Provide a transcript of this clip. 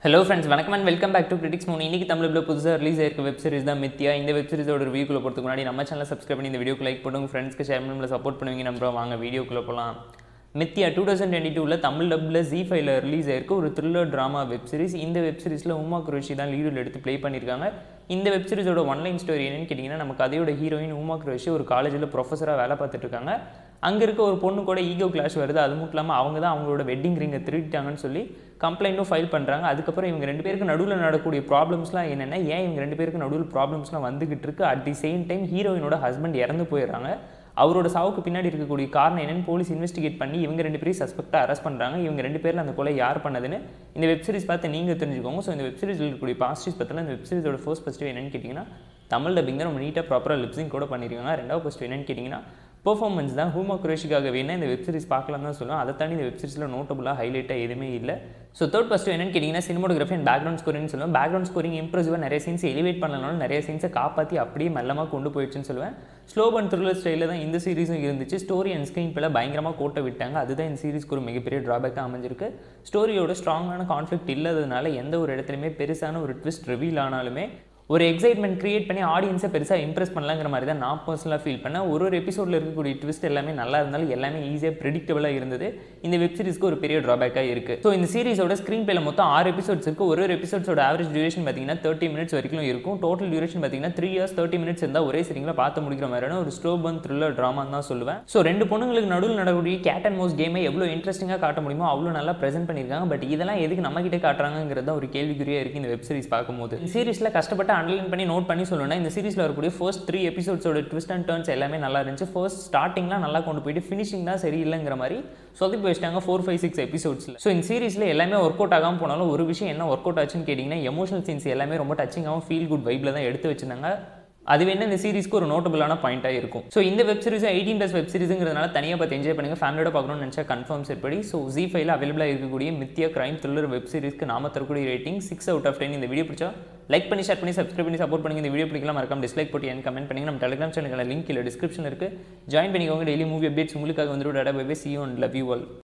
hello friends வணக்கம் and welcome back to critics மூணு இன்னைக்கு தமிழில் புதுசாக ரிலீஸ் ஆயிருக்க வெப் சீரிஸ் தான் மித்தியா இந்த வெப் சீரிஸோட ரிவ்யூக்குள்ள போகிறதுக்கு முன்னாடி நம்ம சேனல் சப்ஸ்கிரைப் பண்ணி இந்த வீடியோக்கு லைக் பண்ணுங்க ஃப்ரெண்ட்ஸ்க்கு ஷேர் பண்ணி நம்மளை சப்போர்ட் பண்ணுவீங்க நம்புறோம் வாங்க வீடியோக்குள்ளே போகலாம் மித்தியா டூ தௌசண்ட் டுவெண்ட்டி டூவில் தமிழ் டப்பில் ஜி ஃபைவ்ல ரிலீஸ் ஆயிருக்கு ஒரு த்ரில்லர் ட்ராமா வெப் சீரிஸ் இந்த வெப் சீரிஸில் உமா குரோஷி தான் லீடில் எடுத்து ப்ளே பண்ணியிருக்காங்க இந்த வெப் சீரிஸோட ஒன்லைன் ஸ்டோரி என்னன்னு கேட்டிங்கன்னா நம்ம கதையோட ஹீரோயின் உமா குரோஷி ஒரு காலேஜில் ப்ரொஃபஸராக வேலை பார்த்துட்டு இருக்காங்க அங்கே இருக்க ஒரு பொண்ணு கூட ஈகோ கிளாஷ் வருது அது மட்டும் இல்லாமல் அவங்க தான் அவங்களோட வெட்டிங் ரிங்கை திருட்டாங்கன்னு சொல்லி கம்ப்ளைண்ட்டும் ஃபைல் பண்ணுறாங்க அதுக்கப்புறம் இவங்க ரெண்டு பேருக்கு நடுவில் நடக்கக்கூடிய ப்ராப்ளம்ஸ்லாம் என்னென்ன ஏன் இவங்க ரெண்டு பேருக்கு நடுவில் ப்ராப்ளம்ஸ்லாம் வந்துகிட்டு இருக்கு அட் தி சேம் டைம் ஹீரோயினோட ஹஸ்பண்ட் இறந்து போயிடுறாங்க அவரோட சாவுக்கு பின்னாடி இருக்கக்கூடிய காரணம் என்னன்னு போலீஸ் இன்வெஸ்டிகேட் பண்ணி இவங்க ரெண்டு பேரும் சஸ்பெக்டாக அரெஸ்ட் பண்ணுறாங்க இவங்க ரெண்டு பேரில் அந்த கொலை யார் பண்ணதுன்னு இந்த வெப் சீரிஸ் பார்த்து நீங்கள் தெரிஞ்சுக்கோங்க ஸோ இந்த வெப் சீரிஸில் இருக்கக்கூடிய பாசிட்டிவ்ஸ் பற்றின இந்த வெப் சீரிஸோட ஃபர்ஸ்ட் பாசிட்டிவ் என்னன்னு கேட்டிங்கன்னா தமிழ் டப்பிங் தான் ரொம்ப நீட்டாக ப்ராப்பராக லிப்ஸிங் கூட பண்ணியிருக்காங்க ரெண்டாவது பாசிட்டிவ் என்னன்னு கேட்டிங்கன்னா பெர்ஃபார்மன்ஸ் தான் ஹூமா குரேஷிக்காக வேணா இந்த வெப் சீரிஸ் பார்க்கலாம் தான் சொல்லுவேன் அதை தாண்டி இந்த வெப் சீரிஸில் நோட்டபுளாக ஹைலைட்டாக எதுவுமே இல்லை ஸோ தேர்ட் ஃபஸ்ட்டு என்னன்னு கேட்டிங்கன்னா சினிமோகிராஃபி அண்ட் பேக்ரவுண்ட் ஸ்கோரிங்னு சொல்லுவேன் பேக்ரவுண்ட் ஸ்கோரிங் இம்ப்ரெசிவாக நிறைய சீன்ஸ் எலிவேட் பண்ணலனாலும் நிறைய சீன்ஸை காப்பாற்றி அப்படியே மெல்லமாக கொண்டு போயிடுச்சுன்னு சொல்லுவேன் ஸ்லோ அண்ட் த்ரில்லர் ஸ்டைலில் தான் இந்த சீரிஸும் இருந்துச்சு ஸ்டோரி அண்ட் ஸ்க்ரீன் பிள்ளை பயங்கரமாக கோட்டை விட்டாங்க அதுதான் இந்த சீரிஸ்க்கு ஒரு மிகப்பெரிய ட்ராபேக்காக அமைஞ்சிருக்கு ஸ்டோரியோட ஸ்ட்ராங்கான கான்ஃப்ளிக்ட் இல்லாததுனால எந்த ஒரு இடத்துலையுமே பெருசான ஒரு ட்விஸ்ட் ரிவீல் ஆனாலுமே ஒரு எக்ஸைட்மெண்ட் கிரியேட் பண்ணி ஆடியன்ஸை பெருசாக இம்ப்ரெஸ் பண்ணலாங்கிற மாதிரி தான் நான் பர்சனலாக ஃபீல் பண்ணேன் ஒரு ஒரு எபிசோடில் இருக்கக்கூடிய ட்விஸ்ட் எல்லாமே நல்லா இருந்தாலும் எல்லாமே ஈஸியாக ப்ரிடிக்டபிளாக இருந்தது இந்த வெப் சீரிஸ்க்கு ஒரு பெரிய ட்ராபேக்காக இருக்குது ஸோ இந்த சீரிஸோட ஸ்க்ரீன் பிளேல மொத்தம் ஆறு எபிசோட்ஸ் இருக்குது ஒரு ஒரு எபிசோட்ஸோட ஆவரேஜ் டியூரேஷன் பார்த்தீங்கன்னா தேர்ட்டி மினிட்ஸ் வரைக்கும் இருக்கும் டோட்டல் டியூரேஷன் பார்த்தீங்கன்னா த்ரீ இயர்ஸ் தேர்ட்டி மினிட்ஸ் இருந்தால் ஒரே சரிங்களா பார்த்து முடிக்கிற மாதிரியான ஒரு ஸ்லோ பன் த்ரில்லர் ட்ராமான்னு தான் சொல்லுவேன் ஸோ ரெண்டு பொண்ணுங்களுக்கு நடுவில் நடக்கக்கூடிய கேட் அண்ட் மோஸ் கேமை எவ்வளோ இன்ட்ரெஸ்டிங்காக காட்ட முடியுமோ அவ்வளோ நல்லா ப்ரெசென்ட் பண்ணியிருக்காங்க பட் இதெல்லாம் எதுக்கு நம்ம கிட்டே காட்டுறாங்கிறது தான் ஒரு கேள்விக்குறியாக இருக்குது இந்த வெப் சீரிஸ் பார்க்கும்போது சீரிஸில் கஷ்டப்பட்டு அண்டர்லைன் பண்ணி நோட் பண்ணி சொல்லணும்னா இந்த சீரிஸில் வரக்கூடிய ஃபர்ஸ்ட் த்ரீ எபிசோட்ஸோட ட்விஸ்ட் அண்ட் டர்ன்ஸ் எல்லாமே நல்லா இருந்துச்சு ஃபர்ஸ்ட் ஸ்டார்டிங்லாம் நல்லா கொண்டு போயிட்டு ஃபினிஷிங் தான் சரியில்லைங்கிற மாதிரி சொதப்பி வச்சிட்டாங்க ஃபோர் ஃபைவ் சிக்ஸ் எபிசோட்ஸில் ஸோ இந்த சீரிஸில் எல்லாமே ஒர்க் அவுட் ஆகாமல் போனாலும் ஒரு விஷயம் என்ன ஒர்க் அவுட் ஆச்சுன்னு கேட்டிங்கன்னா எமோஷனல் சீன்ஸ் எல்லாமே ரொம்ப டச்சிங்காகவும் ஃபீல் குட் வைப்பில் தான் எடுத்து வச்சிருந்தாங்க அது வேணா இந்த சீரிஸ்க்கு ஒரு நோட்டபுளான பாயிண்ட்டாக இருக்கும் ஸோ இந்த web series eighteen plus web சீரிஸுங்கிறதுனால தனியாக பார்த்து என்ஜாய் பண்ணுங்கள் ஃபேமிலியோட பார்க்கணும்னு நினச்சா கன்ஃபார்ம் செட்படி ஸோ ஜி ஃபைவ்ல அவைலபிளாக இருக்கக்கூடிய மித்தியா கிரைம் த்ரில்லர் வெப் சீரிஸ்க்கு நாம தரக்கூடிய rating six out of ten இந்த வீடியோ பிடிச்சா லைக் பண்ணி ஷேர் பண்ணி சப்ஸ்கிரைப் பண்ணி சப்போர்ட் பண்ணி இந்த வீடியோ பிடிக்கலாம் மறக்காம டிஸ்லைக் போட்டு என் கமெண்ட் பண்ணி நம்ம டெலிகிராம் சேனலுக்கான லிங்க் இல்லை டிஸ்கிரிப்ஷன் இருக்குது ஜாயின் பண்ணிக்கோங்க டெய்லி மூவி அப்டேட்ஸ் உங்களுக்காக வந்துட்டு டேட்டா பை சி ஒன் லவ் யூ ஆல்